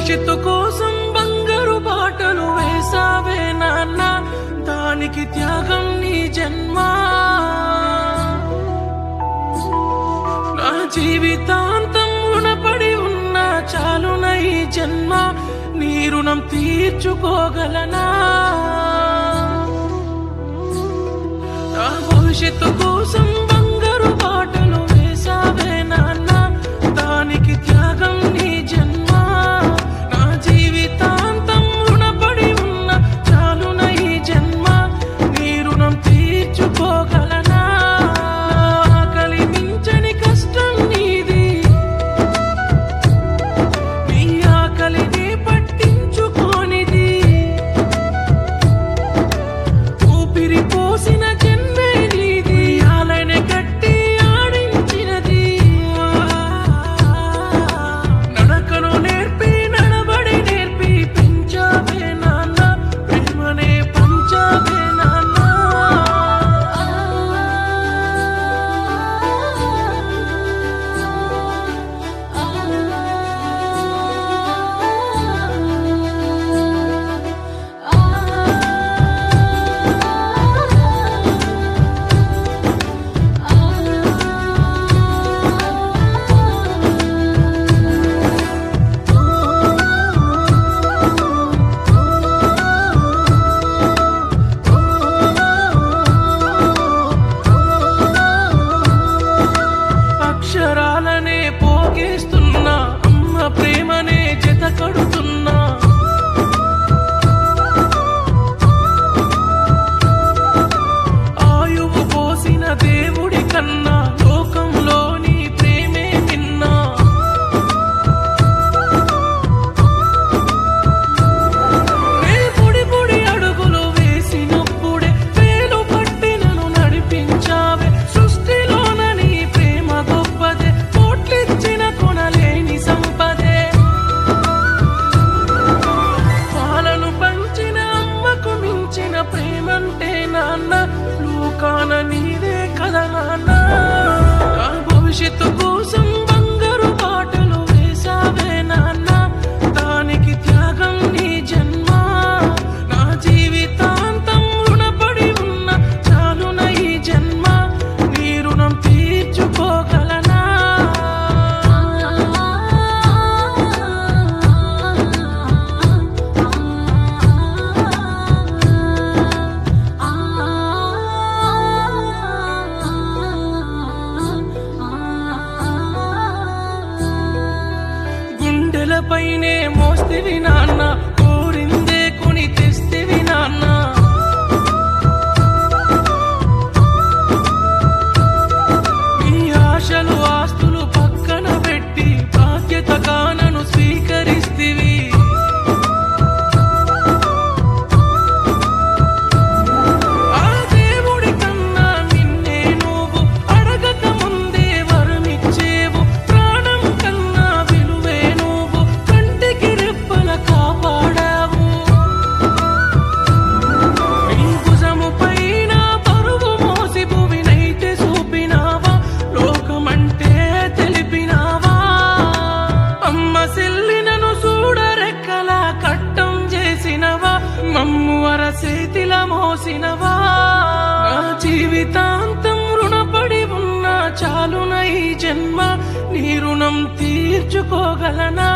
భవిష్యత్తు కోసం బంగారు బాటలు వేసావే నాన్న దానికి త్యాగం నీ జన్మ నా జీవితాంతం రుణపడి ఉన్నా చాలున ఈ జన్మ నీ రుణం తీర్చుకోగలనా నా భవిష్యత్తు కోసం బంగారు బాటలు వేసావే నాన్న దానికి త్యాగం నీ జన్మ నా జీవితాంతం రుణపడి ఉన్న చాలున ఈ జన్మ నీ రుణం తీర్చుకోగలనా ఆకలి మించని కష్టం నీది నీ ఆకలిని పట్టించుకోనిది ఊపిరి పోసిన జన్మే నీది ఆలనే కట్టి ఆడించినది నడకను నేర్పి నడబడి నేర్పి పెంచావే నాన్న ప్రేమనే పంచావే నాన్న అక్షరాలనే పోగేస్తున్నా అమ్మ ప్రేమనే జత కడుతున్నా ఆయువు పోసిన దేవుడి కన్నా లోకంలో నీ ప్రేమే విన్నా నే పొడి పొడి అడుగులు వేసినప్పుడే వేలు పట్టి నన్ను నడిపించావే సృష్టిలోన నీ ప్రేమ గొప్పదే కోట్లిచ్చిన కొనలేని సంపదే పాలను పంచిన అమ్మకు మించిన ప్రేమంటే నాన్న లోకాన నీదే కదా నాన్న నా భవిష్యత్తు కోసం బంగారు బాటలు వేసావే నాన్న దానికి త్యాగం నీ జన్మ నా జీవితాంతం రుణపడి ఉన్న చాలున ఈ జన్మ నీ రుణం తీర్చుకోగలనా గుండెలపైనే మోస్తివి నాన్న కోరిందే కొని తెస్తివి నాన్న నీ ఆశలు ఆస్తులు పక్కన పెట్టి బాధ్యతగా నన్ను స్వీకరిస్తివి ఆ దేవుడి కన్నా నిన్నే నువ్వు అడగక ముందే వరమిచ్చేవు ప్రాణం కన్నా విలువే నువ్వు కంటికి రెప్పల కాపాడావు నీ భుజము పైన బరువు మోసి భువినైతే చూపినావా లోకమంటే తెలిపినావా అమ్మ సెల్లినను చూడరెక్కలా కట్టం చేసినవా మమ్ము అరచేతిల మోసినవా నా జీవితాంతం రుణపడి ఉన్నా చాలున ఈ జన్మ నీ రుణం తీర్చుకోగలనా